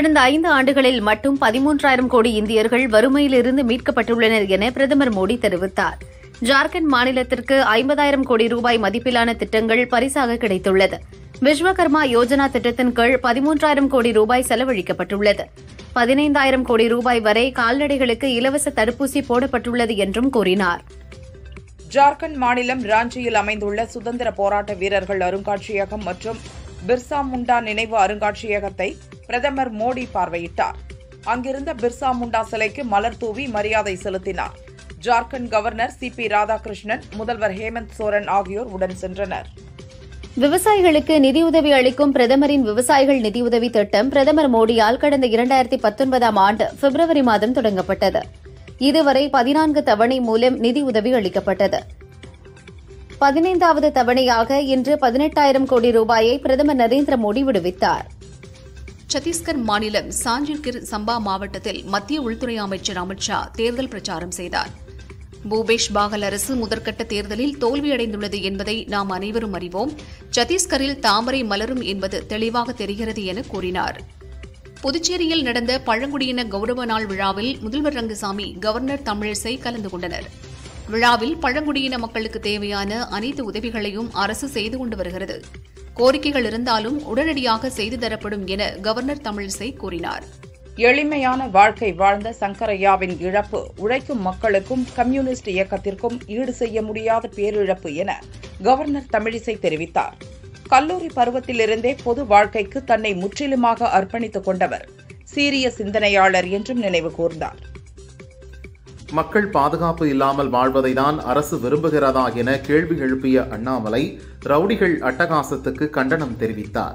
கடந்த ஐந்து ஆண்டுகளில் மட்டும் பதிமூன்றாயிரம் கோடி இந்தியர்கள் வறுமையிலிருந்து மீட்கப்பட்டுள்ளனர் என பிரதமர் மோடி தெரிவித்தார் ஜார்க்கண்ட் மாநிலத்திற்கு ஐம்பதாயிரம் கோடி ரூபாய் மதிப்பிலான திட்டங்கள் பரிசாக கிடைத்துள்ளது விஸ்வகர்மா யோஜனா திட்டத்தின் கீழ் பதிமூன்றாயிரம் கோடி ரூபாய் செலவழிக்கப்பட்டுள்ளது பதினைந்தாயிரம் கோடி ரூபாய் வரை கால்நடைகளுக்கு இலவச தடுப்பூசி போடப்பட்டுள்ளது என்றும் கூறினார் ஜார்க்கண்ட் மாநிலம் ராஞ்சியில் அமைந்துள்ள சுதந்திர போராட்ட வீரர்கள் அருங்காட்சியகம் மற்றும் பிர்சா முண்டா நினைவு அருங்காட்சியகத்தை பிரதமர் மோடி பார்வையிட்டார் அங்கிருந்த பிர்சா முண்டா சிலைக்கு மலர் தூவி மரியாதை செலுத்தினார் Jharkhand governor C P Radhakrishnan முதல்வர் ஹேமந்த் சோரன் ஆகியோர் உடன் சென்றனர் விவசாயிகளுக்கு நிதியுதவி அளிக்கும் பிரதமரின் விவசாயிகள் நிதியுதவி திட்டம் பிரதமர் மோடியால் கடந்த இரண்டாயிரத்தி பத்தொன்பதாம் ஆண்டு பிப்ரவரி மாதம் தொடங்கப்பட்டது இதுவரை பதினான்கு தவணை மூலம் நிதியுதவி அளிக்கப்பட்டது பதினைந்தாவது தவணையாக இன்று பதினெட்டாயிரம் கோடி ரூபாயை பிரதமர் நரேந்திர மோடி விடுவித்தார் சத்தீஸ்கர் மாநிலம் சாஞ்சிர்கிர் சம்பா மாவட்டத்தில் மத்திய உள்துறை அமைச்சர் அமித் ஷா தேர்தல் பிரச்சாரம் செய்தார் பூபேஷ் பாகல் அரசு முதற்கட்ட தேர்தலில் தோல்வியடைந்துள்ளது என்பதை நாம் அனைவரும் அறிவோம் சத்தீஸ்கரில் தாமரை மலரும் என்பது தெளிவாக தெரிகிறது என கூறினார் புதுச்சேரியில் நடந்த பழங்குடியின கௌரவ நாள் விழாவில் முதல்வர் ரங்கசாமி கவர்னர் தமிழிசை கலந்து கொண்டனர் விழாவில் பழங்குடியின மக்களுக்கு தேவையான அனைத்து உதவிகளையும் அரசு செய்து கொண்டு வருகிறது கோரிக்கைகள் இருந்தாலும் உடனடியாக செய்து தரப்படும் என கவர்னர் தமிழிசை கூறினார் எளிமையான வாழ்க்கை வாழ்ந்த சங்கரையாவின் இழப்பு உழைக்கும் மக்களுக்கும் கம்யூனிஸ்ட் இயக்கத்திற்கும் ஈடு செய்ய முடியாத பேரிழப்பு என கவர்னர் தமிழிசை தெரிவித்தார் கல்லூரி பருவத்திலிருந்தே பொது வாழ்க்கைக்கு தன்னை முற்றிலுமாக அர்ப்பணித்துக் கொண்டவர் சீரிய சிந்தனையாளர் என்றும் நினைவு கூர்ந்தார் மக்கள் பாதுகாப்பு இல்லாமல் வாழ்வதைதான் அரசு விரும்புகிறதா என கேள்வி எழுப்பிய அண்ணாமலை ரவுடிகள் அட்டகாசத்துக்கு கண்டனம் தெரிவித்தார்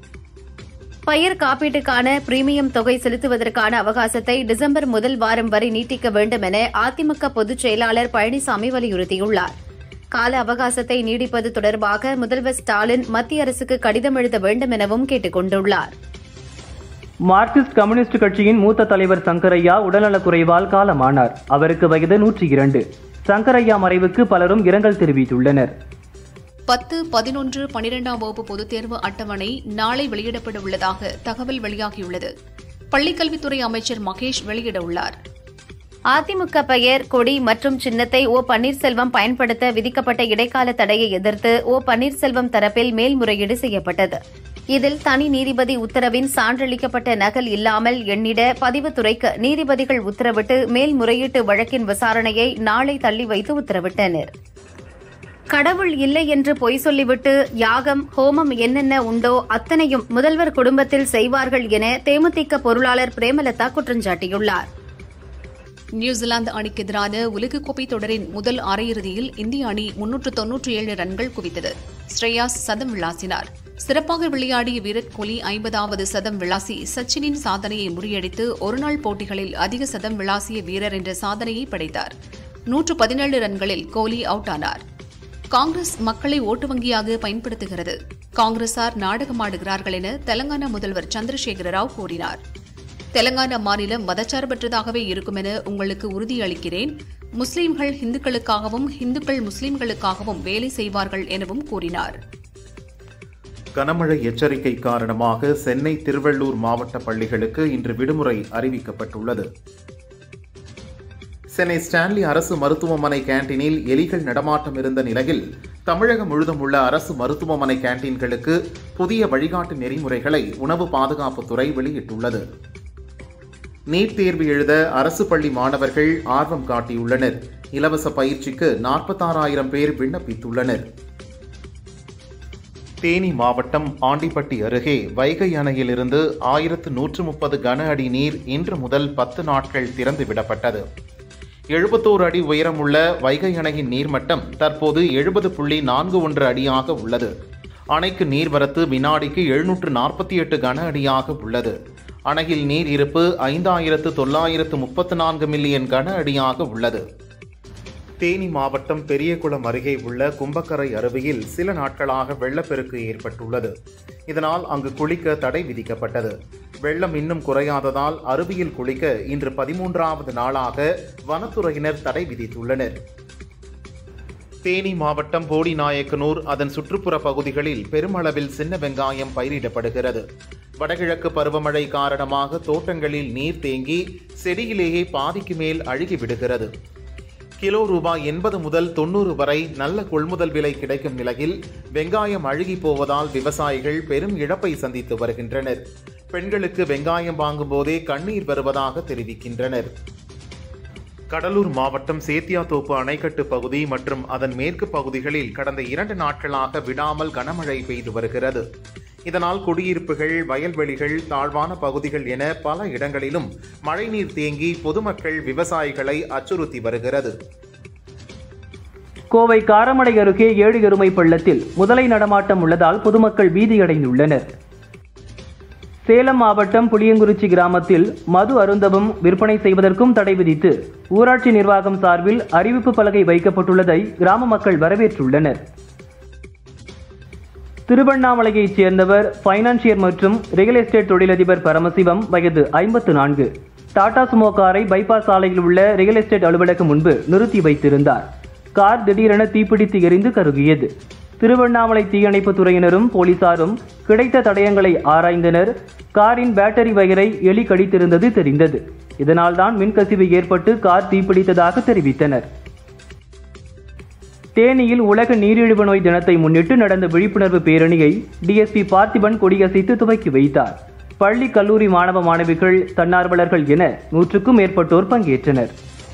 பயிர் காப்பீட்டுக்கான பிரீமியம் தொகை செலுத்துவதற்கான அவகாசத்தை டிசம்பர் முதல் வாரம் வரை நீட்டிக்க வேண்டும் என அதிமுக பொதுச் செயலாளர் பழனிசாமி வலியுறுத்தியுள்ளார் கால அவகாசத்தை நீடிப்பது தொடர்பாக முதல்வர் ஸ்டாலின் மத்திய அரசுக்கு கடிதம் எழுத வேண்டும் எனவும் கேட்டுக் கொண்டுள்ளார் மார்க்சிஸ்ட் கம்யூனிஸ்ட் கட்சியின் மூத்த தலைவர் சங்கரையா உடல்நலக்குறைவால் காலமானார் அவருக்கு வயது நூற்றி இரண்டு சங்கரையா மறைவுக்கு பலரும் இரங்கல் தெரிவித்துள்ளனர் பத்து பதினொன்று பனிரெண்டாம் வகுப்பு பொதுத் தேர்வு அட்டவணை நாளை வெளியிடப்பட உள்ளதாக தகவல் வெளியாகியுள்ளது பள்ளிக்கல்வித்துறை அமைச்சர் மகேஷ் வெளியிட உள்ளார் அதிமுக பெயர் கொடி மற்றும் சின்னத்தை ஓ பன்னீர்செல்வம் பயன்படுத்த விதிக்கப்பட்ட இடைக்கால தடையை எதிர்த்து ஓ பன்னீர்செல்வம் தரப்பில் மேல்முறையீடு செய்யப்பட்டது இதில் தனி நீதிபதி உத்தரவின் சான்றளிக்கப்பட்ட நகல் இல்லாமல் எண்ணிட பதிவுத்துறைக்கு நீதிபதிகள் உத்தரவிட்டு மேல்முறையீட்டு வழக்கின் விசாரணையை நாளை தள்ளி வைத்து உத்தரவிட்டனர் கடவுள் இல்லை என்று பொய் சொல்லிவிட்டு யாகம் ஹோமம் என்னென்ன உண்டோ அத்தனையும் முதல்வர் குடும்பத்தில் செய்வார்கள் என தேமுதிக பொருளாளர் பிரேமலதா குற்றஞ்சாட்டியுள்ளார் நியூசிலாந்து அணிக்கு எதிரான உலகக்கோப்பை தொடரின் முதல் அரையிறுதியில் இந்திய அணி முன்னூற்று தொன்னூற்றி ஏழு ரன்கள் குவித்தது ஸ்ரேயாஸ் சதம் விளாசினார் சிறப்பாக விளையாடிய விராட் கோலி ஐம்பதாவது சதம் விளாசி சச்சினின் சாதனையை முறியடித்து ஒருநாள் போட்டிகளில் அதிக சதம் விளாசிய வீரர் என்ற சாதனையை படைத்தார் நூற்று பதினேழு ரன்களில் கோலி அவுட் ஆனார் காங்கிரஸ் மக்களை ஓட்டு வங்கியாக பயன்படுத்துகிறது காங்கிரசார் நாடகமாடுகிறார்கள் என தெலங்கானா முதல்வர் சந்திரசேகர ராவ் கூறினார் தெலங்கானா மாநிலம் மதச்சார்பற்றதாகவே இருக்கும் என உங்களுக்கு உறுதியளிக்கிறேன் முஸ்லிம்கள் இந்துக்களுக்காகவும் இந்துக்கள் முஸ்லிம்களுக்காகவும் வேலை செய்வார்கள் எனவும் கூறினார் கனமழை எச்சரிக்கை காரணமாக சென்னை திருவள்ளூர் மாவட்ட பள்ளிகளுக்கு இன்று விடுமுறை அறிவிக்கப்பட்டுள்ளது சென்னை ஸ்டான்லி அரசு மருத்துவமனை கேண்டீனில் எலிகள் நடமாட்டம் இருந்த நிலையில் தமிழகம் முழுதும் உள்ள அரசு மருத்துவமனை கேண்டீன்களுக்கு புதிய வழிகாட்டு நெறிமுறைகளை உணவு பாதுகாப்புத்துறை வெளியிட்டுள்ளது நீட் தேர்வு எழுத அரசு பள்ளி மாணவர்கள் ஆர்வம் காட்டியுள்ளனர் இலவச பயிற்சிக்கு நாற்பத்தாறாயிரம் பேர் விண்ணப்பித்துள்ளனர் தேனி மாவட்டம் ஆண்டிப்பட்டி அருகே வைகை அணையிலிருந்து ஆயிரத்து நூற்று முப்பது கன அடி நீர் இன்று முதல் பத்து நாட்கள் திறந்து விடப்பட்டது எழுபத்தோரு அடி உயரமுள்ள வைகை அணையின் நீர்மட்டம் தற்போது எழுபது புள்ளி நான்கு ஒன்று அடியாக உள்ளது அணைக்கு நீர்வரத்து வினாடிக்கு எழுநூற்று நாற்பத்தி எட்டு கன அடியாக உள்ளது அணையில் நீர் இருப்பு ஐந்தாயிரத்து தொள்ளாயிரத்து முப்பத்து நான்கு மில்லியன் கன அடியாக உள்ளது தேனி மாவட்டம் பெரியகுளம் அருகே உள்ள கும்பக்கரை அருவியில் சில நாட்களாக வெள்ளப்பெருக்கு ஏற்பட்டுள்ளது இதனால் அங்கு குளிக்க தடை விதிக்கப்பட்டது வெள்ளம் இன்னும் குறையாததால் அருவியில் குளிக்க இன்று பதிமூன்றாவது நாளாக வனத்துறையினர் தடை விதித்துள்ளனர் தேனி மாவட்டம் போடிநாயக்கனூர் அதன் சுற்றுப்புற பகுதிகளில் பெருமளவில் சின்ன வெங்காயம் பயிரிடப்படுகிறது வடகிழக்கு பருவமழை காரணமாக தோட்டங்களில் நீர் தேங்கி செடியிலேயே பாதிக்கு மேல் அழுகி விடுகிறது கிலோ ரூபாய் எண்பது முதல் தொண்ணூறு வரை நல்ல கொள்முதல் விலை கிடைக்கும் நிலையில் வெங்காயம் அழுகி போவதால் விவசாயிகள் பெரும் இழப்பை சந்தித்து வருகின்றனர் பெண்களுக்கு வெங்காயம் வாங்கும் போதே கண்ணீர் வருவதாக தெரிவிக்கின்றனர் கடலூர் மாவட்டம் சேத்தியாத்தோப்பு அணைக்கட்டு பகுதி மற்றும் அதன் மேற்கு பகுதிகளில் கடந்த இரண்டு நாட்களாக விடாமல் கனமழை பெய்து வருகிறது இதனால் குடியிருப்புகள் வயல்வெளிகள் தாழ்வான பகுதிகள் என பல இடங்களிலும் மழைநீர் தேங்கி பொதுமக்கள் விவசாயிகளை அச்சுறுத்தி வருகிறது கோவை காரமடை அருகே ஏழு எருமை பள்ளத்தில் முதலை நடமாட்டம் உள்ளதால் பொதுமக்கள் பீதியடைந்துள்ளனர் சேலம் மாவட்டம் புளியங்குறிச்சி கிராமத்தில் மது அருந்தவும் விற்பனை செய்வதற்கும் தடை விதித்து ஊராட்சி நிர்வாகம் சார்பில் அறிவிப்பு பலகை வைக்கப்பட்டுள்ளதை கிராம மக்கள் வரவேற்றுள்ளனர் திருவண்ணாமலையைச் சேர்ந்தவர் பைனான்சியர் மற்றும் ரியல் எஸ்டேட் தொழிலதிபர் பரமசிவம் வயது ஐம்பத்து நான்கு டாடா சுமோ காரை பைபாஸ் சாலையில் உள்ள ரியல் எஸ்டேட் அலுவலகம் முன்பு நிறுத்தி வைத்திருந்தார் கார் திடீரென தீப்பிடித்து எரிந்து கருகியது திருவண்ணாமலை தீயணைப்புத் துறையினரும் போலீசாரும் கிடைத்த தடயங்களை ஆராய்ந்தனர் காரின் பேட்டரி வயரை எலி கடித்திருந்தது தெரிந்தது இதனால்தான் மின்கசிவு ஏற்பட்டு கார் தீப்பிடித்ததாக தெரிவித்தனர் தேனியில் உலக நீரிழிவு நோய் தினத்தை முன்னிட்டு நடந்த விழிப்புணர்வு பேரணியை டிஎஸ்பி பார்த்திபன் கொடியசைத்து துவக்கி வைத்தார் பள்ளி கல்லூரி மாணவ மாணவிகள் தன்னார்வலர்கள் என நூற்றுக்கும் மேற்பட்டோர் பங்கேற்றனர்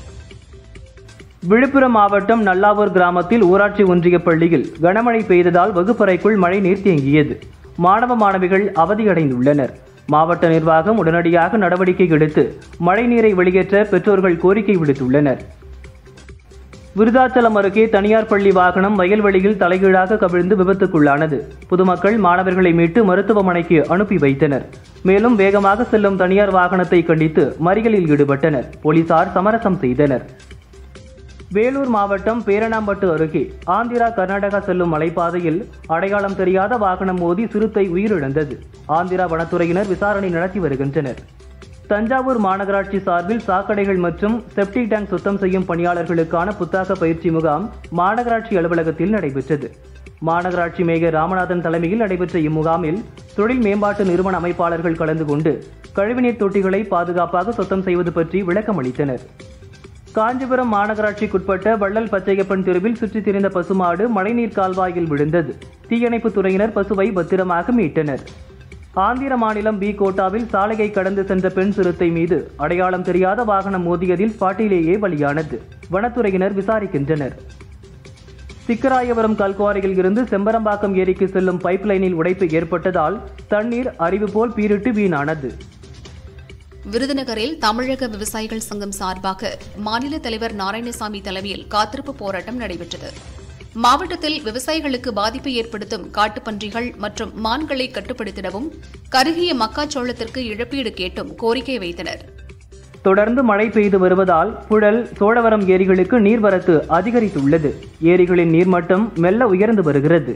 விழுப்புரம் மாவட்டம் நல்லாவூர் கிராமத்தில் ஊராட்சி ஒன்றிய பள்ளியில் கனமழை பெய்ததால் வகுப்பறைக்குள் மழைநீர் தேங்கியது மாணவ மாணவிகள் அவதியடைந்துள்ளனர் மாவட்ட நிர்வாகம் உடனடியாக நடவடிக்கை எடுத்து மழைநீரை வெளியேற்ற பெற்றோர்கள் கோரிக்கை விடுத்துள்ளனர் விருதாச்சலம் அருகே தனியார் பள்ளி வாகனம் வயல்வெளியில் தலைகீழாக கவிழ்ந்து விபத்துக்குள்ளானது பொதுமக்கள் மாணவர்களை மீட்டு மருத்துவமனைக்கு அனுப்பி வைத்தனர் மேலும் வேகமாக செல்லும் தனியார் வாகனத்தை கண்டித்து மறியலில் ஈடுபட்டனர் போலீசார் சமரசம் செய்தனர் வேலூர் மாவட்டம் பேரணாம்பட்டு அருகே ஆந்திரா கர்நாடகா செல்லும் மலைப்பாதையில் அடையாளம் தெரியாத வாகனம் மோதி சிறுத்தை உயிரிழந்தது ஆந்திரா வனத்துறையினர் விசாரணை நடத்தி வருகின்றனர் தஞ்சாவூர் மாநகராட்சி சார்பில் சாக்கடைகள் மற்றும் செப்டிக் டேங்க் சுத்தம் செய்யும் பணியாளர்களுக்கான புத்தாக்க பயிற்சி முகாம் மாநகராட்சி அலுவலகத்தில் நடைபெற்றது மாநகராட்சி மேயர் ராமநாதன் தலைமையில் நடைபெற்ற இம்முகாமில் தொழில் மேம்பாட்டு நிறுவன அமைப்பாளர்கள் கலந்து கொண்டு கழிவுநீர் தொட்டிகளை பாதுகாப்பாக சுத்தம் செய்வது பற்றி விளக்கம் அளித்தனர் காஞ்சிபுரம் மாநகராட்சிக்குட்பட்ட வள்ளல் பச்சையப்பன் தெருவில் சுற்றித் திரிந்த பசுமாடு மழைநீர் கால்வாயில் விழுந்தது தீயணைப்புத் துறையினர் பசுவை பத்திரமாக மீட்டனர் ஆந்திர மாநிலம் பி கோட்டாவில் சாலையை கடந்து சென்ற பெண் சிறுத்தை மீது அடையாளம் தெரியாத வாகனம் மோதியதில் ஸ்பாட்டிலேயே பலியானது வனத்துறையினர் விசாரிக்கின்றனர் சிக்கராயபுரம் கல்குவாரியில் இருந்து செம்பரம்பாக்கம் ஏரிக்கு செல்லும் பைப் லைனில் உடைப்பு ஏற்பட்டதால் தண்ணீர் அறிவு போல் பீரிட்டு வீணானது விருதுநகரில் தமிழக விவசாயிகள் சங்கம் சார்பாக மாநில தலைவர் நாராயணசாமி தலைமையில் காத்திருப்பு போராட்டம் நடைபெற்றது மாவட்டத்தில் விவசாயிகளுக்கு பாதிப்பை ஏற்படுத்தும் காட்டுப்பன்றிகள் மற்றும் மான்களை கட்டுப்படுத்திடவும் கருகிய மக்காச்சோளத்திற்கு இழப்பீடு கேட்டும் கோரிக்கை வைத்தனர் தொடர்ந்து மழை பெய்து வருவதால் புழல் சோழவரம் ஏரிகளுக்கு நீர்வரத்து அதிகரித்துள்ளது ஏரிகளின் நீர்மட்டம் மெல்ல உயர்ந்து வருகிறது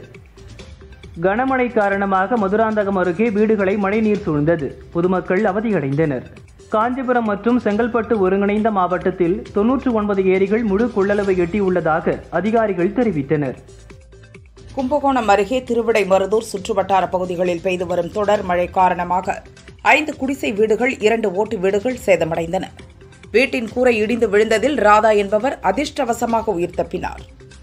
கனமழை காரணமாக மதுராந்தகம் அருகே வீடுகளை மழைநீர் சூழ்ந்தது பொதுமக்கள் அவதியடைந்தனர் காஞ்சிபுரம் மற்றும் செங்கல்பட்டு ஒருங்கிணைந்த மாவட்டத்தில் தொன்னூற்று ஒன்பது ஏரிகள் முழு கொள்ளளவை எட்டியுள்ளதாக அதிகாரிகள் தெரிவித்தனர் கும்பகோணம் அருகே திருவிடைமருதூர் சுற்றுவட்டார பகுதிகளில் பெய்து வரும் தொடர் மழை காரணமாக ஐந்து குடிசை வீடுகள் இரண்டு ஓட்டு வீடுகள் சேதமடைந்தன வீட்டின் கூரை இடிந்து விழுந்ததில் ராதா என்பவர் அதிர்ஷ்டவசமாக உயிர் தப்பினார்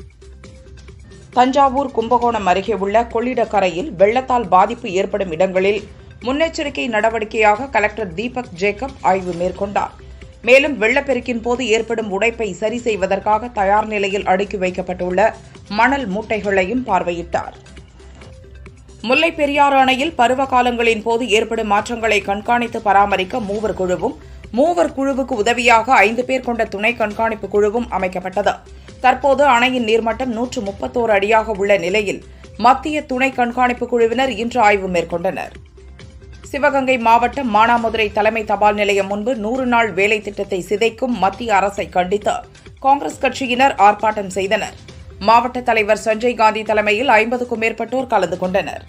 தஞ்சாவூர் கும்பகோணம் அருகே உள்ள கொள்ளிடக்கரையில் வெள்ளத்தால் பாதிப்பு ஏற்படும் இடங்களில் முன்னெச்சரிக்கை நடவடிக்கையாக கலெக்டர் தீபக் ஜேக்கப் ஆய்வு மேற்கொண்டார் மேலும் வெள்ளப்பெருக்கின் போது ஏற்படும் உடைப்பை சரி செய்வதற்காக தயார் நிலையில் அடுக்கி வைக்கப்பட்டுள்ள மணல் மூட்டைகளையும் பார்வையிட்டார் முல்லை பெரியாறு அணையில் பருவ காலங்களின் போது ஏற்படும் மாற்றங்களை கண்காணித்து பராமரிக்க மூவர் குழுவும் மூவர் குழுவுக்கு உதவியாக ஐந்து பேர் கொண்ட துணை கண்காணிப்பு குழுவும் அமைக்கப்பட்டது தற்போது அணையின் நீர்மட்டம் நூற்று முப்பத்தோரு அடியாக உள்ள நிலையில் மத்திய துணை கண்காணிப்பு குழுவினர் இன்று ஆய்வு மேற்கொண்டனர் சிவகங்கை மாவட்டம் மானாமதுரை தலைமை தபால் நிலையம் முன்பு நூறு நாள் வேலை திட்டத்தை சிதைக்கும் மத்திய அரசை கண்டித்து காங்கிரஸ் கட்சியினர் ஆர்ப்பாட்டம் செய்தனர் மாவட்ட தலைவர் சஞ்சய் காந்தி தலைமையில் ஐம்பதுக்கும் மேற்பட்டோர் கலந்து கொண்டனர்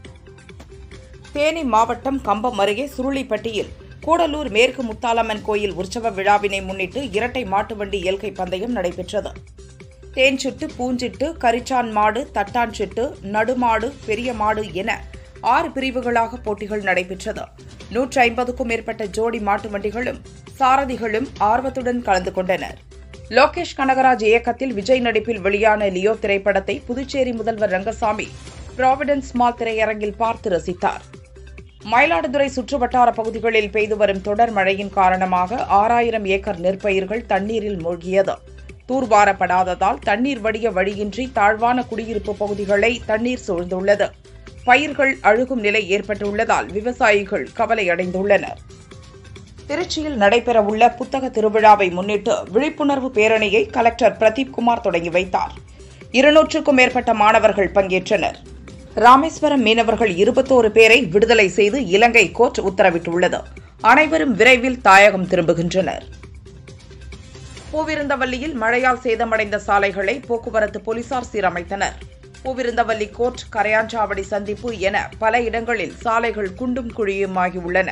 தேனி மாவட்டம் கம்பம் அருகே சுருளிப்பட்டியில் கூடலூர் மேற்கு முத்தாலம்மன் கோயில் உற்சவ விழாவினை முன்னிட்டு இரட்டை மாட்டு வண்டி இயற்கை பந்தயம் நடைபெற்றது தேன்சிட்டு பூஞ்சிட்டு கரிச்சான் மாடு தட்டான் சிட்டு நடுமாடு பெரிய மாடு என ஆறு பிரிவுகளாக போட்டிகள் நடைபெற்றது நூற்றி ஐம்பதுக்கும் மேற்பட்ட ஜோடி மாட்டு வண்டிகளும் சாரதிகளும் ஆர்வத்துடன் கலந்து கொண்டனர் லோகேஷ் கனகராஜ் இயக்கத்தில் விஜய் நடிப்பில் வெளியான லியோ திரைப்படத்தை புதுச்சேரி முதல்வர் ரங்கசாமி ப்ராவிடன்ஸ் மால் திரையரங்கில் பார்த்து ரசித்தார் மயிலாடுதுறை சுற்றுவட்டார பகுதிகளில் பெய்து வரும் தொடர் மழையின் காரணமாக ஆறாயிரம் ஏக்கர் நெற்பயிர்கள் தண்ணீரில் மூழ்கியது தூர்வாரப்படாததால் தண்ணீர் வடிய வழியின்றி தாழ்வான குடியிருப்பு பகுதிகளை தண்ணீர் சூழ்ந்துள்ளது பயிர்கள் அழுகும் நிலை ஏற்பட்டுள்ளதால் விவசாயிகள் கவலையடைந்துள்ளனர் திருச்சியில் நடைபெறவுள்ள புத்தக திருவிழாவை முன்னிட்டு விழிப்புணர்வு பேரணியை கலெக்டர் பிரதீப் குமார் தொடங்கி வைத்தார் இருநூற்றுக்கும் மேற்பட்ட மாணவர்கள் பங்கேற்றனர் ராமேஸ்வரம் மீனவர்கள் இருபத்தோரு பேரை விடுதலை செய்து இலங்கை கோர்ட் உத்தரவிட்டுள்ளது அனைவரும் விரைவில் தாயகம் திரும்புகின்றனர் பூவிருந்தவல்லியில் மழையால் சேதமடைந்த சாலைகளை போக்குவரத்து போலீசார் சீரமைத்தனர் பூவிருந்தவல்லி கோர்ட் கரையாஞ்சாவடி சந்திப்பு என பல இடங்களில் சாலைகள் குண்டும் குழியுமாகியுள்ளன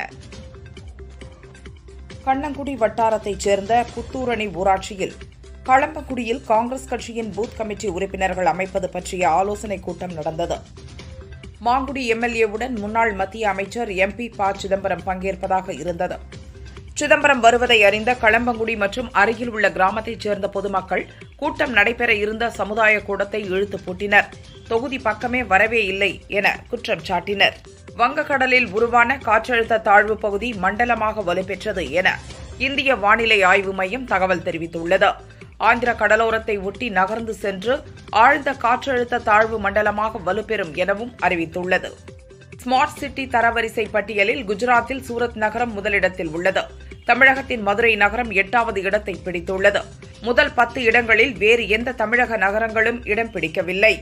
கண்ணங்குடி வட்டாரத்தைச் சேர்ந்த புத்தூரணி ஊராட்சியில் களம்பக்குடியில் காங்கிரஸ் கட்சியின் பூத் கமிட்டி உறுப்பினர்கள் அமைப்பது பற்றிய ஆலோசனைக் கூட்டம் நடந்தது மாங்குடி எம்எல்ஏவுடன் முன்னாள் மத்திய அமைச்சர் எம்பி ப சிதம்பரம் பங்கேற்பதாக இருந்தது சிதம்பரம் வருவதை அறிந்த களம்பங்குடி மற்றும் அருகில் உள்ள கிராமத்தைச் சேர்ந்த பொதுமக்கள் கூட்டம் நடைபெற இருந்த சமுதாய கூடத்தை இழுத்து பூட்டினர் தொகுதி பக்கமே வரவே இல்லை என குற்றம் சாட்டினர் வங்கக்கடலில் உருவான காற்றழுத்த தாழ்வு பகுதி மண்டலமாக வலுப்பெற்றது என இந்திய வானிலை ஆய்வு மையம் தகவல் தெரிவித்துள்ளது ஆந்திர கடலோரத்தை ஒட்டி நகர்ந்து சென்று ஆழ்ந்த காற்றழுத்த தாழ்வு மண்டலமாக வலுப்பெறும் எனவும் அறிவித்துள்ளது ஸ்மார்ட் சிட்டி தரவரிசை பட்டியலில் குஜராத்தில் சூரத் நகரம் முதலிடத்தில் உள்ளது தமிழகத்தின் மதுரை நகரம் எட்டாவது இடத்தை பிடித்துள்ளது முதல் பத்து இடங்களில் வேறு எந்த தமிழக நகரங்களும் இடம் பிடிக்கவில்லை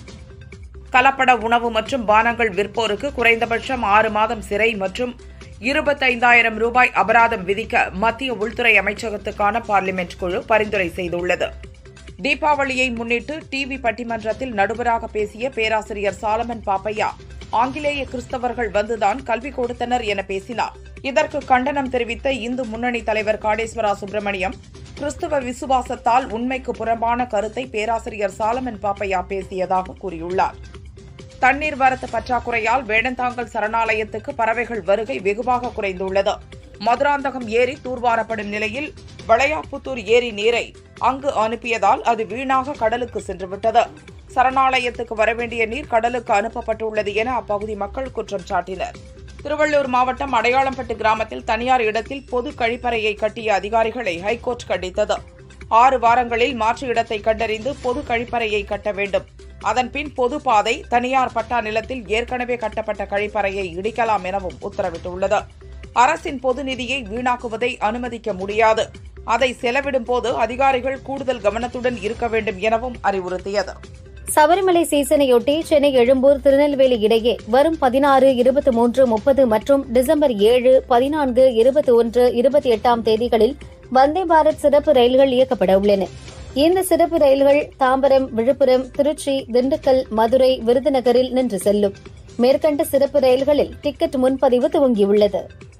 கலப்பட உணவு மற்றும் பானங்கள் விற்போருக்கு குறைந்தபட்சம் ஆறு மாதம் சிறை மற்றும் இருபத்தைந்தாயிரம் ரூபாய் அபராதம் விதிக்க மத்திய உள்துறை அமைச்சகத்துக்கான பார்லிமெண்ட் குழு பரிந்துரை செய்துள்ளது தீபாவளியை முன்னிட்டு டிவி பட்டிமன்றத்தில் நடுவராக பேசிய பேராசிரியர் சாலமன் பாப்பையா ஆங்கிலேய கிறிஸ்தவர்கள் வந்துதான் கல்வி கொடுத்தனர் என பேசினார் இதற்கு கண்டனம் தெரிவித்த இந்து முன்னணி தலைவர் காடேஸ்வரா சுப்பிரமணியம் கிறிஸ்தவ விசுவாசத்தால் உண்மைக்கு புறம்பான கருத்தை பேராசிரியர் சாலமன் பாப்பையா பேசியதாக கூறியுள்ளார் தண்ணீர் வரத்து பற்றாக்குறையால் வேடந்தாங்கல் சரணாலயத்துக்கு பறவைகள் வருகை வெகுவாக குறைந்துள்ளது மதுராந்தகம் ஏரி தூர்வாரப்படும் நிலையில் வளையாப்புத்தூர் ஏரி நீரை அங்கு அனுப்பியதால் அது வீணாக கடலுக்கு சென்றுவிட்டது சரணாலயத்துக்கு வரவேண்டிய நீர் கடலுக்கு அனுப்பப்பட்டுள்ளது என அப்பகுதி மக்கள் குற்றம் சாட்டினர் திருவள்ளூர் மாவட்டம் அடையாளம்பட்டு கிராமத்தில் தனியார் இடத்தில் பொது கழிப்பறையை கட்டிய அதிகாரிகளை ஹைகோர்ட் கண்டித்தது ஆறு வாரங்களில் மாற்று இடத்தை கண்டறிந்து பொது கழிப்பறையை கட்ட வேண்டும் அதன்பின் பொது பாதை தனியார் பட்டா நிலத்தில் ஏற்கனவே கட்டப்பட்ட கழிப்பறையை இடிக்கலாம் எனவும் உத்தரவிட்டுள்ளது அரசின் பொது நிதியை வீணாக்குவதை அனுமதிக்க முடியாது அதை செலவிடும் போது அதிகாரிகள் கூடுதல் கவனத்துடன் இருக்க வேண்டும் எனவும் அறிவுறுத்தியது சபரிமலை சீசனையொட்டி சென்னை எழும்பூர் திருநெல்வேலி இடையே வரும் பதினாறு இருபத்தி மூன்று முப்பது மற்றும் டிசம்பர் ஏழு பதினான்கு இருபத்தி ஒன்று இருபத்தி எட்டாம் தேதிகளில் வந்தே பாரத் சிறப்பு ரயில்கள் இயக்கப்பட உள்ளன இந்த சிறப்பு ரயில்கள் தாம்பரம் விழுப்புரம் திருச்சி திண்டுக்கல் மதுரை விருதுநகரில் நின்று செல்லும் மேற்கண்ட சிறப்பு ரயில்களில் டிக்கெட் முன்பதிவு துவங்கியுள்ளது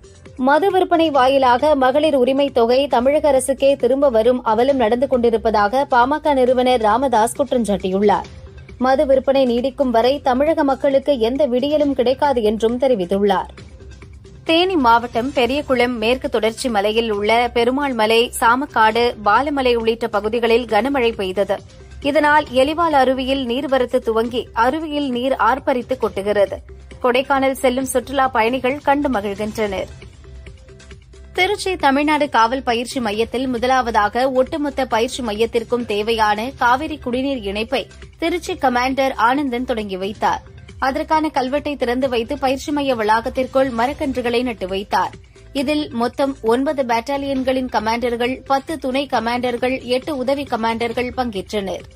மது விற்பனை வாயிலாக மகளிர் உரிமை தொகை தமிழக அரசுக்கே திரும்ப வரும் அவலம் நடந்து கொண்டிருப்பதாக பாமக நிறுவனர் ராமதாஸ் குற்றம் சாட்டியுள்ளார் மது விற்பனை நீடிக்கும் வரை தமிழக மக்களுக்கு எந்த விடியலும் கிடைக்காது என்றும் தெரிவித்துள்ளார் தேனி மாவட்டம் பெரியகுளம் மேற்கு தொடர்ச்சி மலையில் உள்ள பெருமாள் மலை சாமக்காடு பாலமலை உள்ளிட்ட பகுதிகளில் கனமழை பெய்தது இதனால் எலிவால் அருவியில் நீர்வரத்து துவங்கி அருவியில் நீர் ஆர்ப்பரித்து கொட்டுகிறது கொடைக்கானல் செல்லும் சுற்றுலா பயணிகள் கண்டு மகிழ்கின்றனர் திருச்சி தமிழ்நாடு காவல் பயிற்சி மையத்தில் முதலாவதாக ஒட்டுமொத்த பயிற்சி மையத்திற்கும் தேவையான காவிரி குடிநீர் இணைப்பை திருச்சி கமாண்டர் ஆனந்தன் தொடங்கி வைத்தார் அதற்கான கல்வெட்டை திறந்து வைத்து பயிற்சி மைய வளாகத்திற்குள் மரக்கன்றுகளை நட்டு வைத்தார் இதில் மொத்தம் ஒன்பது பேட்டாலியன்களின் கமாண்டர்கள் பத்து துணை கமாண்டர்கள் எட்டு உதவி கமாண்டர்கள் பங்கேற்றனர்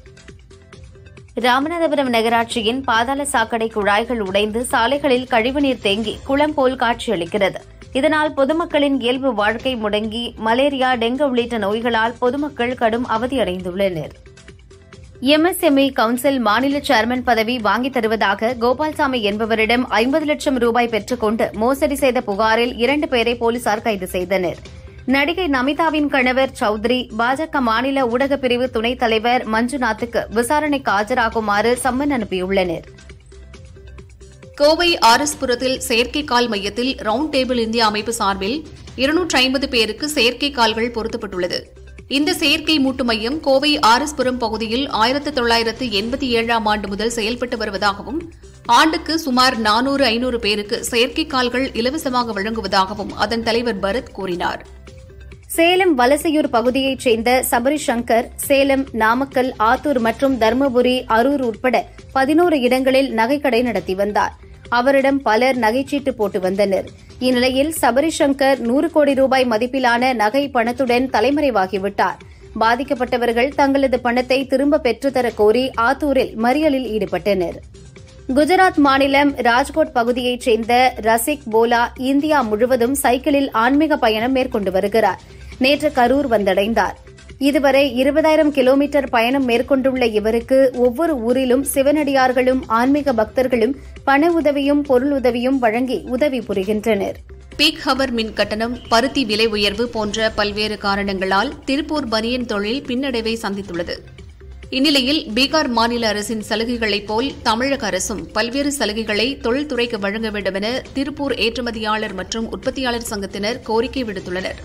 ராமநாதபுரம் நகராட்சியின் பாதாள சாக்கடை குழாய்கள் உடைந்து சாலைகளில் கழிவுநீர் தேங்கி குளம் போல் காட்சியளிக்கிறது இதனால் பொதுமக்களின் இயல்பு வாழ்க்கை முடங்கி மலேரியா டெங்கு உள்ளிட்ட நோய்களால் பொதுமக்கள் கடும் அவதியடைந்துள்ளனர் எம்எஸ்எம்இ கவுன்சில் மாநில சேர்மன் பதவி வாங்கித் தருவதாக கோபால்சாமி என்பவரிடம் ஐம்பது லட்சம் ரூபாய் பெற்றுக்கொண்டு மோசடி செய்த புகாரில் இரண்டு பேரை போலீசார் கைது செய்தனர் நடிகை நமிதாவின் கணவர் சௌத்ரி பாஜக மாநில ஊடகப் பிரிவு துணைத் தலைவர் மஞ்சுநாத்துக்கு விசாரணைக்கு ஆஜராகுமாறு சம்மன் அனுப்பியுள்ளனர் கோவை ஆர்எஸ்புரத்தில் செயற்கை கால் மையத்தில் ரவுண்ட் டேபிள் இந்தியா அமைப்பு சார்பில் இருநூற்றி ஐம்பது பேருக்கு செயற்கை கால்கள் பொருத்தப்பட்டுள்ளது இந்த செயற்கை மூட்டு மையம் கோவை ஆர்எஸ்புரம் பகுதியில் ஆயிரத்து தொள்ளாயிரத்து எண்பத்தி ஏழாம் ஆண்டு முதல் செயல்பட்டு வருவதாகவும் ஆண்டுக்கு சுமார் நானூறு ஐநூறு பேருக்கு செயற்கை கால்கள் இலவசமாக வழங்குவதாகவும் அதன் தலைவர் பரத் கூறினார் சேலம் வலசையூர் பகுதியைச் சேர்ந்த சபரி சங்கர் சேலம் நாமக்கல் ஆத்தூர் மற்றும் தருமபுரி அரூர் உட்பட பதினோரு இடங்களில் நகைக்கடை நடத்தி வந்தார் அவரிடம் பலர் நகைச்சீட்டு போட்டு வந்தனர் இந்நிலையில் சபரி சங்கர் நூறு கோடி ரூபாய் மதிப்பிலான நகை பணத்துடன் தலைமறைவாகிவிட்டார் பாதிக்கப்பட்டவர்கள் தங்களது பணத்தை திரும்ப பெற்றுத்தரக் கோரி ஆத்தூரில் மறியலில் ஈடுபட்டனர் குஜராத் மாநிலம் ராஜ்கோட் பகுதியைச் சேர்ந்த ரசிக் போலா இந்தியா முழுவதும் சைக்கிளில் ஆன்மீக பயணம் மேற்கொண்டு வருகிறார் நேற்று கரூர் வந்தடைந்தார் இதுவரை இருபதாயிரம் கிலோமீட்டர் பயணம் மேற்கொண்டுள்ள இவருக்கு ஒவ்வொரு ஊரிலும் சிவனடியார்களும் ஆன்மீக பக்தர்களும் பண உதவியும் பொருள் உதவியும் வழங்கி உதவி புரிகின்றனர் பீக் ஹவர் மின் கட்டணம் பருத்தி விலை உயர்வு போன்ற பல்வேறு காரணங்களால் திருப்பூர் பனியன் தொழில் பின்னடைவை சந்தித்துள்ளது இந்நிலையில் பீகார் மாநில அரசின் சலுகைகளைப் போல் தமிழக அரசும் பல்வேறு சலுகைகளை தொழில்துறைக்கு வழங்க வேண்டுமென திருப்பூர் ஏற்றுமதியாளர் மற்றும் உற்பத்தியாளர் சங்கத்தினர் கோரிக்கை விடுத்துள்ளனர்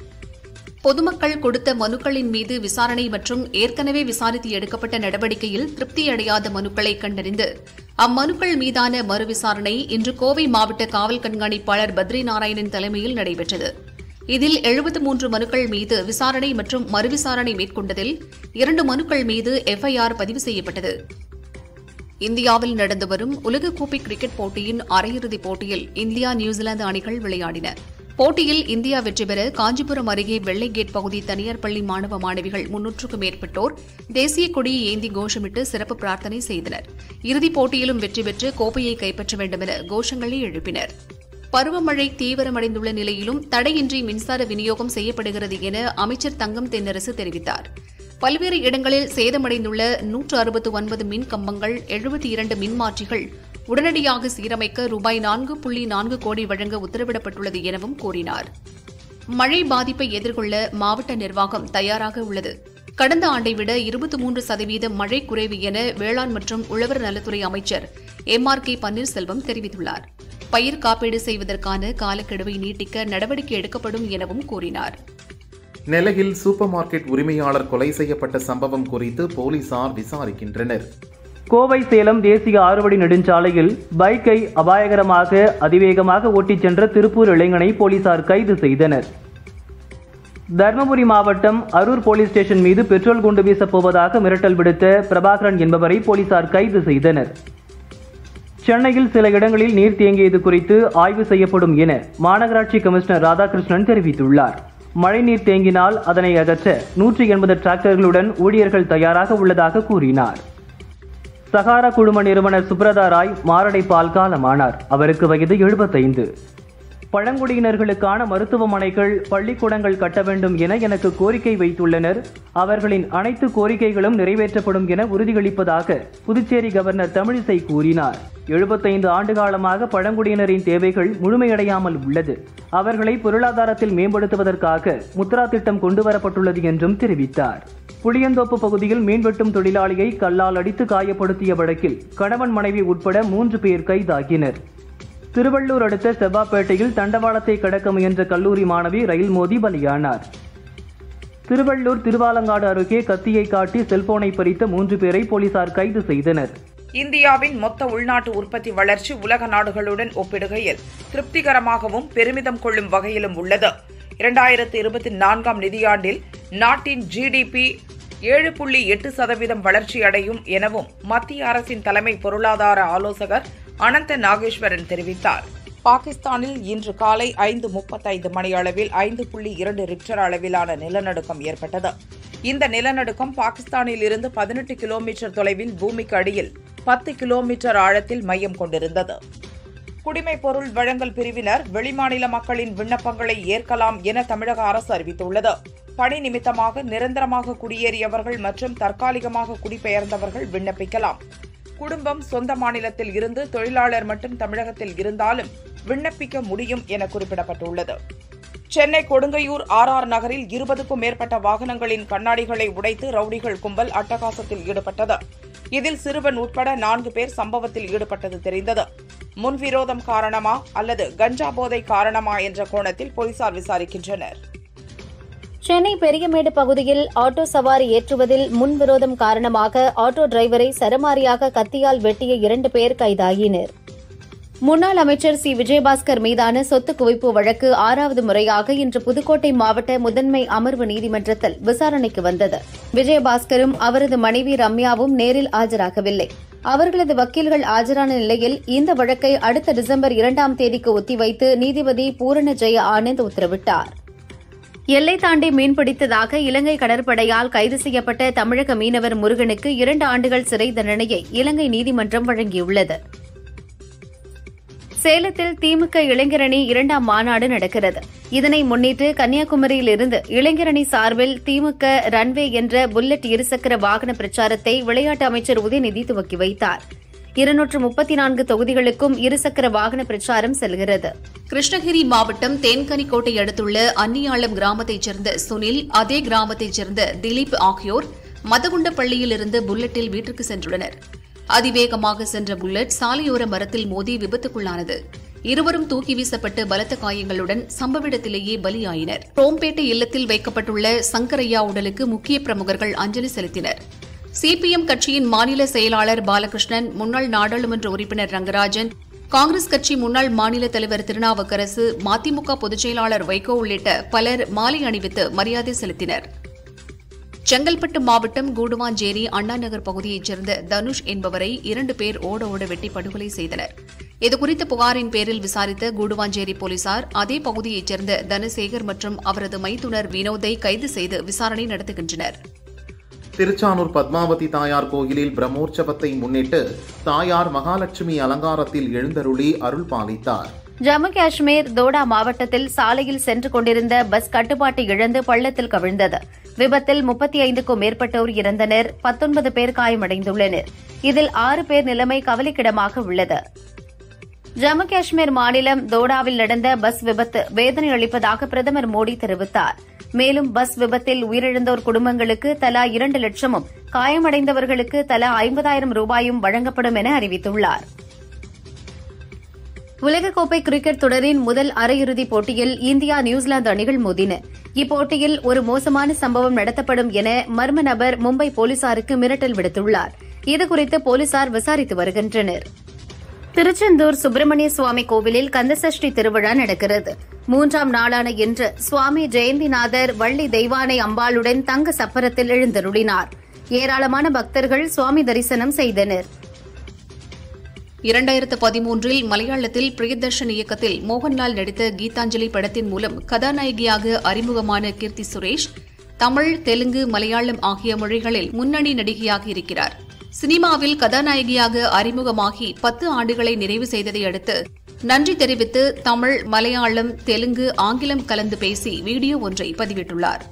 பொதுமக்கள் கொடுத்த மனுக்களின் மீது விசாரணை மற்றும் ஏற்கனவே விசாரித்து எடுக்கப்பட்ட நடவடிக்கையில் திருப்தி அடையாத மனுக்களை கண்டறிந்து அம்மனுக்கள் மீதான மறு விசாரணை இன்று கோவை மாவட்ட காவல் கண்காணிப்பாளர் பத்ரி நாராயணன் தலைமையில் நடைபெற்றது இதில் எழுபத்து மூன்று மனுக்கள் மீது விசாரணை மற்றும் மறுவிசாரணை மேற்கொண்டதில் இரண்டு மனுக்கள் மீது எஃப்ஐஆர் பதிவு செய்யப்பட்டது இந்தியாவில் நடந்து வரும் உலகக்கோப்பை கிரிக்கெட் போட்டியின் அரையிறுதிப் போட்டியில் இந்தியா நியூசிலாந்து அணிகள் விளையாடின போட்டியில் இந்தியா வெற்றி பெற காஞ்சிபுரம் அருகே வெள்ளை கேட் பகுதி தனியார் பள்ளி மாணவ மாணவிகள் முன்னூற்றுக்கும் மேற்பட்டோர் தேசிய கொடியை ஏந்தி கோஷமிட்டு சிறப்பு பிரார்த்தனை செய்தனர் இறுதிப் போட்டியிலும் வெற்றி பெற்று கோப்பையை கைப்பற்ற வேண்டுமென கோஷங்களை எழுப்பினர் பருவமழை தீவிரமடைந்துள்ள நிலையிலும் தடையின்றி மின்சார விநியோகம் செய்யப்படுகிறது என அமைச்சர் தங்கம் தென்னரசு தெரிவித்தார் பல்வேறு இடங்களில் சேதமடைந்துள்ள நூற்று அறுபத்து ஒன்பது மின் கம்பங்கள் எழுபத்தி இரண்டு மின்மாற்றிகள் உடனடியாக சீரமைக்க ரூபாய் நான்கு புள்ளி நான்கு கோடி வழங்க உத்தரவிடப்பட்டுள்ளது எனவும் கூறினார் மழை பாதிப்பை எதிர்கொள்ள மாவட்ட நிர்வாகம் தயாராக உள்ளது கடந்த ஆண்டை விட இருபத்தி மூன்று சதவீதம் மழை குறைவு என வேளாண் மற்றும் உழவர் நலத்துறை அமைச்சர் எம் ஆர் கே பன்னீர்செல்வம் தெரிவித்துள்ளார் பயிர் காப்பீடு செய்வதற்கான காலக்கெடுவை நீட்டிக்க நடவடிக்கை எடுக்கப்படும் எனவும் கூறினார் நெல்லையில் சூப்பர் மார்க்கெட் உரிமையாளர் கொலை செய்யப்பட்ட சம்பவம் குறித்து போலீசார் விசாரிக்கின்றனர் கோவை சேலம் தேசிய ஆறுவழி நெடுஞ்சாலையில் பைக்கை அபாயகரமாக அதிவேகமாக ஓட்டிச் சென்ற திருப்பூர் இளைஞனை போலீசார் கைது செய்தனர் தர்மபுரி மாவட்டம் அரூர் போலீஸ் ஸ்டேஷன் மீது பெட்ரோல் குண்டு வீசப் போவதாக மிரட்டல் விடுத்த பிரபாகரன் என்பவரை போலீசார் கைது செய்தனர் சென்னையில் சில இடங்களில் நீர் தேங்கியது குறித்து ஆய்வு செய்யப்படும் என மாநகராட்சி கமிஷனர் ராதாகிருஷ்ணன் தெரிவித்துள்ளார் மழைநீர் தேங்கினால் அதனை அகற்ற நூற்றி எண்பது டிராக்டர்களுடன் ஊழியர்கள் தயாராக உள்ளதாக கூறினார் சகாரா குழும நிறுவனர் சுப்ரதா ராய் மாரடைப்பால் காலமானார் அவருக்கு வயது எழுபத்தைந்து பழங்குடியினர்களுக்கான மருத்துவமனைகள் பள்ளிக்கூடங்கள் கட்ட வேண்டும் என எனக்கு கோரிக்கை வைத்துள்ளனர் அவர்களின் அனைத்து கோரிக்கைகளும் நிறைவேற்றப்படும் என உறுதியளிப்பதாக புதுச்சேரி கவர்னர் தமிழிசை கூறினார் எழுபத்தைந்து ஆண்டு காலமாக பழங்குடியினரின் தேவைகள் முழுமையடையாமல் உள்ளது அவர்களை பொருளாதாரத்தில் மேம்படுத்துவதற்காக முத்ரா திட்டம் கொண்டுவரப்பட்டுள்ளது என்றும் தெரிவித்தார் புளியந்தோப்பு பகுதியில் மீன்வெட்டும் தொழிலாளியை கல்லால் அடித்து காயப்படுத்திய வழக்கில் கணவன் மனைவி உட்பட மூன்று பேர் கைதாகினர் திருவள்ளூர் அடுத்த செவ்வாப்பேட்டையில் தண்டவாளத்தை கடக்க முயன்ற கல்லூரி மாணவி ரயில் மோதி பலியானார் திருவள்ளூர் திருவாலங்காடு அருகே கத்தியை காட்டி செல்போனை பறித்த மூன்று பேரை போலீசார் கைது செய்தனர் இந்தியாவின் மொத்த உள்நாட்டு உற்பத்தி வளர்ச்சி உலக நாடுகளுடன் ஒப்பிடுகையில் திருப்திகரமாகவும் பெருமிதம் கொள்ளும் வகையிலும் உள்ளது இரண்டாயிரத்து இருபத்தி நான்காம் நிதியாண்டில் நாட்டின் ஜிடிபி ஏழு புள்ளி எட்டு சதவீதம் வளர்ச்சியடையும் எனவும் மத்திய அரசின் தலைமை பொருளாதார ஆலோசகர் அனந்த நாகேஸ்வரன் தெரிவித்தார் பாகிஸ்தானில் இன்று காலை ஐந்து முப்பத்தைந்து மணியளவில் ஐந்து புள்ளி இரண்டு ரிக்டர் அளவிலான நிலநடுக்கம் ஏற்பட்டது இந்த நிலநடுக்கம் பாகிஸ்தானில் இருந்து பதினெட்டு கிலோமீட்டர் தொலைவில் பூமிக்கு அடியில் பத்து கிலோமீட்டர் ஆழத்தில் மையம் கொண்டிருந்தது குடிமைப் பொருள் வழங்கல் பிரிவினர் வெளிமாநில மக்களின் விண்ணப்பங்களை ஏற்கலாம் என தமிழக அரசு அறிவித்துள்ளது பணி நிமித்தமாக நிரந்தரமாக குடியேறியவர்கள் மற்றும் தற்காலிகமாக குடிபெயர்ந்தவர்கள் விண்ணப்பிக்கலாம் குடும்பம் சொந்த மாநிலத்தில் இருந்து தொழிலாளர் மட்டும் தமிழகத்தில் இருந்தாலும் விண்ணப்பிக்க முடியும் என குறிப்பிடப்பட்டுள்ளது சென்னை கொடுங்கையூர் ஆர் ஆர் நகரில் இருபதுக்கும் மேற்பட்ட வாகனங்களின் கண்ணாடிகளை உடைத்து ரவுடிகள் கும்பல் அட்டகாசத்தில் ஈடுபட்டது இதில் சிறுவன் உட்பட நான்கு பேர் சம்பவத்தில் ஈடுபட்டது தெரிந்தது முன்விரோதம் காரணமா அல்லது கஞ்சா போதை காரணமா என்ற கோணத்தில் போலீசார் விசாரிக்கின்றனர் சென்னை பெரியமேடு பகுதியில் ஆட்டோ சவாரி ஏற்றுவதில் முன்விரோதம் காரணமாக ஆட்டோ டிரைவரை சரமாரியாக கத்தியால் வெட்டிய இரண்டு பேர் கைதாகினர் முன்னாள் அமைச்சர் சி விஜயபாஸ்கர் மீதான சொத்து குவிப்பு வழக்கு ஆறாவது முறையாக இன்று புதுக்கோட்டை மாவட்ட முதன்மை அமர்வு நீதிமன்றத்தில் விசாரணைக்கு வந்தது விஜயபாஸ்கரும் அவரது மனைவி ரம்யாவும் நேரில் ஆஜராகவில்லை அவர்களது வக்கீல்கள் ஆஜரான நிலையில் இந்த வழக்கை அடுத்த டிசம்பர் இரண்டாம் தேதிக்கு ஒத்திவைத்து நீதிபதி பூரண ஜெய ஆனந்த் உத்தரவிட்டார் எல்லை தாண்டி மீன்பிடித்ததாக இலங்கை கடற்படையால் கைது செய்யப்பட்ட தமிழக மீனவர் முருகனுக்கு இரண்டு ஆண்டுகள் சிறை தண்டனையை இலங்கை நீதிமன்றம் வழங்கியுள்ளது சேலத்தில் திமுக இளைஞரணி இரண்டாம் மாநாடு நடக்கிறது இதனை முன்னிட்டு கன்னியாகுமரியிலிருந்து இளைஞரணி சார்பில் திமுக ரன்வே என்ற புல்லட் இருசக்கர வாகன பிரச்சாரத்தை விளையாட்டு அமைச்சர் உதயநிதி துவக்கி வைத்தார் இருநூற்று முப்பத்தி நான்கு தொகுதிகளுக்கும் இருசக்கர வாகன பிரச்சாரம் செல்கிறது கிருஷ்ணகிரி மாவட்டம் தேன்கனிக்கோட்டை அடுத்துள்ள அன்னியாளம் கிராமத்தைச் சேர்ந்த சுனில் அதே கிராமத்தைச் சேர்ந்த திலீப் ஆகியோர் மதகுண்டப்பள்ளியிலிருந்து புல்லட்டில் வீட்டிற்கு சென்றுள்ளனர் அதிவேகமாக சென்ற புல்லட் சாலையோர மரத்தில் மோதி விபத்துக்குள்ளானது இருவரும் தூக்கி வீசப்பட்டு பலத்த காயங்களுடன் சம்பவ இடத்திலேயே பலியாயினர் ரோம்பேட்டை இல்லத்தில் வைக்கப்பட்டுள்ள சங்கரையா உடலுக்கு முக்கிய பிரமுகர்கள் அஞ்சலி செலுத்தினர் சிபிஎம் கட்சியின் மாநில செயலாளர் பாலகிருஷ்ணன் முன்னாள் நாடாளுமன்ற உறுப்பினர் ரங்கராஜன் காங்கிரஸ் கட்சி முன்னாள் மாநில தலைவர் திருநாவுக்கரசு மதிமுக பொதுச் செயலாளர் வைகோ உள்ளிட்ட பலர் மாலை அணிவித்து மரியாதை செலுத்தினர் செங்கல்பட்டு மாவட்டம் கூடுவாஞ்சேரி அண்ணாநகர் பகுதியைச் சேர்ந்த தனுஷ் என்பவரை இரண்டு பேர் ஓட ஓட வெட்டி படுகொலை செய்தனர் இதுகுறித்த புகாரின் பேரில் விசாரித்த கூடுவாஞ்சேரி போலீசார் அதே பகுதியைச் சேர்ந்த தனசேகர் மற்றும் அவரது மைத்துனர் வினோதை கைது செய்து விசாரணை நடத்துகின்றனர் திருச்சானூர் பத்மாவதி தாயார் கோயிலில் பிரம்மோற்சவத்தை முன்னிட்டு தாயார் மகாலட்சுமி அலங்காரத்தில் எழுந்தருளி அருள் பாலித்தார் ஜம்மு காஷ்மீர் தோடா மாவட்டத்தில் சாலையில் சென்று கொண்டிருந்த பஸ் கட்டுப்பாட்டை இழந்து பள்ளத்தில் கவிழ்ந்தது விபத்தில் முப்பத்தி ஐந்துக்கும் மேற்பட்டோர் இறந்தனர் பத்தொன்பது பேர் காயமடைந்துள்ளனர் இதில் ஆறு பேர் நிலைமை கவலைக்கிடமாக உள்ளது ஜம்மு காஷ்மீர் மாநிலம் தோடாவில் நடந்த பஸ் விபத்து வேதனை அளிப்பதாக பிரதமர் மோடி தெரிவித்தார் மேலும் பஸ் விபத்தில் உயிரிழந்தோர் குடும்பங்களுக்கு தலா இரண்டு லட்சமும் காயமடைந்தவர்களுக்கு தலா ஐம்பதாயிரம் ரூபாயும் வழங்கப்படும் என அறிவித்துள்ளார் உலகக்கோப்பை கிரிக்கெட் தொடரின் முதல் அரையிறுதிப் போட்டியில் இந்தியா நியூசிலாந்து அணிகள் மோதின இப்போட்டியில் ஒரு மோசமான சம்பவம் நடத்தப்படும் என மர்ம நபர் மும்பை போலீசாருக்கு மிரட்டல் விடுத்துள்ளார் இதுகுறித்து போலீசார் விசாரித்து வருகின்றனர் திருச்செந்தூர் சுப்பிரமணிய சுவாமி கோவிலில் கந்தசஷ்டி திருவிழா நடக்கிறது மூன்றாம் நாளான இன்று சுவாமி ஜெயந்திநாதர் வள்ளி தெய்வானை அம்பாளுடன் தங்க சப்பரத்தில் எழுந்தருளினார் ஏராளமான பக்தர்கள் சுவாமி தரிசனம் செய்தனர் இரண்டாயிரத்து பதிமூன்றில் மலையாளத்தில் பிரியதர்ஷன் இயக்கத்தில் மோகன்லால் நடித்த கீதாஞ்சலி படத்தின் மூலம் கதாநாயகியாக அறிமுகமான கீர்த்தி சுரேஷ் தமிழ் தெலுங்கு மலையாளம் ஆகிய மொழிகளில் முன்னணி நடிகையாக இருக்கிறார் சினிமாவில் கதாநாயகியாக அறிமுகமாகி பத்து ஆண்டுகளை நிறைவு செய்ததை அடுத்து நன்றி தெரிவித்து தமிழ் மலையாளம் தெலுங்கு ஆங்கிலம் கலந்து பேசி வீடியோ ஒன்றை பதிவிட்டுள்ளார்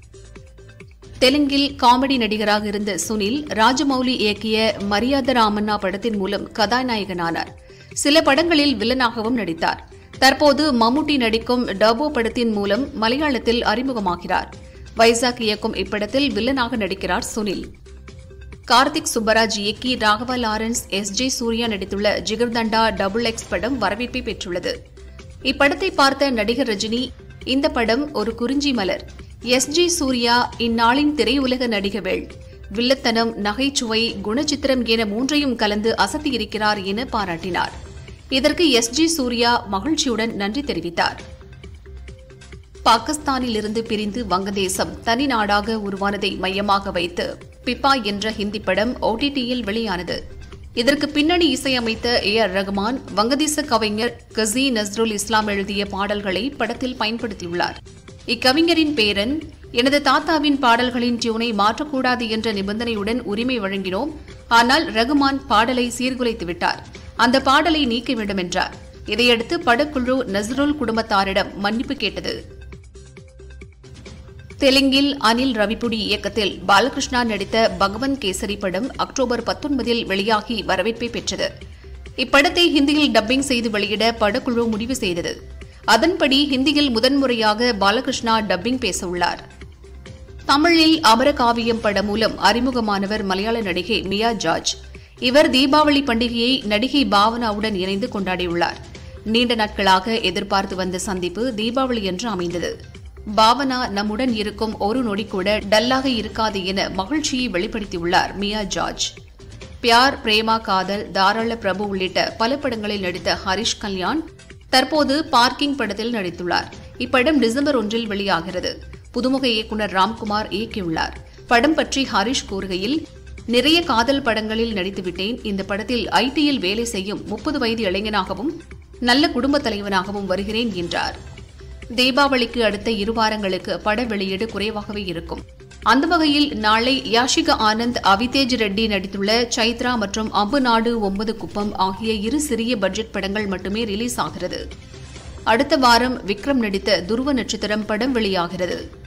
தெலுங்கில் காமெடி நடிகராக இருந்த சுனில் ராஜமௌலி இயக்கிய மரியாத ராமண்ணா படத்தின் மூலம் கதாநாயகனானார் சில படங்களில் வில்லனாகவும் நடித்தார் தற்போது மம்முட்டி நடிக்கும் டர்போ படத்தின் மூலம் மலையாளத்தில் அறிமுகமாகிறார் வைசாக் இயக்கும் இப்படத்தில் வில்லனாக நடிக்கிறார் சுனில் கார்த்திக் சுப்பராஜ் இயக்கி Raghava Lawrence S J Suryah நடித்துள்ள ஜிகர்தண்டா டபுள் எக்ஸ் படம் வரவேற்பை பெற்றுள்ளது இப்படத்தை பார்த்த நடிகர் ரஜினி இந்த படம் ஒரு குறிஞ்சி மலர் எஸ் ஜி சூர்யா இந்நாளின் திரையுலக நடிகவேள் வில்லத்தனம் நகைச்சுவை குணச்சித்திரம் என மூன்றையும் கலந்து அசத்தியிருக்கிறார் என பாராட்டினார் இதற்கு எஸ் ஜி சூர்யா மகிழ்ச்சியுடன் நன்றி தெரிவித்தார் பாகிஸ்தானில் இருந்து பிரிந்து வங்கதேசம் தனி நாடாக உருவானதை மையமாக வைத்து பிப்பா என்ற ஹிந்தி படம் ஓடிடியில் வெளியானது இதற்கு பின்னணி இசையமைத்த ஏ ஆர் ரகுமான் வங்கதேச கவிஞர் கசி நஸ்ருல் இஸ்லாம் எழுதிய பாடல்களை படத்தில் பயன்படுத்தியுள்ளார் இக்கவிஞரின் பேரன் எனது தாத்தாவின் பாடல்களின் டியூனை மாற்றக்கூடாது என்ற நிபந்தனையுடன் உரிமை வழங்கினோம் ஆனால் ரகுமான் பாடலை சீர்குலைத்து விட்டார் அந்த பாடலை நீக்க வேண்டும் என்றார் இதையடுத்து படக்குழு நஸ்ருல் குடும்பத்தாரிடம் மன்னிப்பு கேட்டது தெலுங்கில் அனில் ரவிபுடி இயக்கத்தில் பாலகிருஷ்ணா நடித்த பகவன் கேசரி படம் அக்டோபர் பத்தொன்பதில் வெளியாகி வரவேற்பை பெற்றது இப்படத்தை ஹிந்தியில் டப்பிங் செய்து வெளியிட படக்குழு முடிவு செய்தது அதன்படி ஹிந்தியில் முதன்முறையாக பாலகிருஷ்ணா டப்பிங் பேச உள்ளார் தமிழில் அமரகாவியம் படம் மூலம் அறிமுகமானவர் மலையாள நடிகை மியா ஜார்ஜ் இவர் தீபாவளி பண்டிகையை நடிகை பாவனாவுடன் இணைந்து கொண்டாடியுள்ளார் நீண்ட நாட்களாக எதிர்பார்த்து வந்த சந்திப்பு தீபாவளி என்று அமைந்தது பாவனா நம்முடன் இருக்கும் ஒரு நொடி கூட டல்லாக இருக்காது என மகிழ்ச்சியை வெளிப்படுத்தியுள்ளார் மியா ஜார்ஜ் பியார் பிரேமா காதல் தாராள பிரபு உள்ளிட்ட பல படங்களில் நடித்த ஹரிஷ் கல்யாண் தற்போது பார்க்கிங் படத்தில் நடித்துள்ளார் இப்படம் டிசம்பர் ஒன்றில் வெளியாகிறது புதுமுக இயக்குநர் ராம்குமார் இயக்கியுள்ளார் படம் பற்றி ஹரிஷ் கூறுகையில் நிறைய காதல் படங்களில் நடித்துவிட்டேன் இந்த படத்தில் ஐடியில் வேலை செய்யும் முப்பது வயது இளைஞனாகவும் நல்ல குடும்ப தலைவனாகவும் வருகிறேன் என்றார் தீபாவளிக்கு அடுத்த இரு வாரங்களுக்கு பட வெளியீடு குறைவாகவே இருக்கும் அந்த வகையில் நாளை யாஷிகா ஆனந்த் அவிதேஜ் ரெட்டி நடித்துள்ள சைத்ரா மற்றும் அம்பு நாடு ஒன்பது குப்பம் ஆகிய இரு சிறிய பட்ஜெட் படங்கள் மட்டுமே ரிலீஸ் ஆகிறது அடுத்த வாரம் விக்ரம் நடித்த துருவ நட்சத்திரம் படம் வெளியாகிறது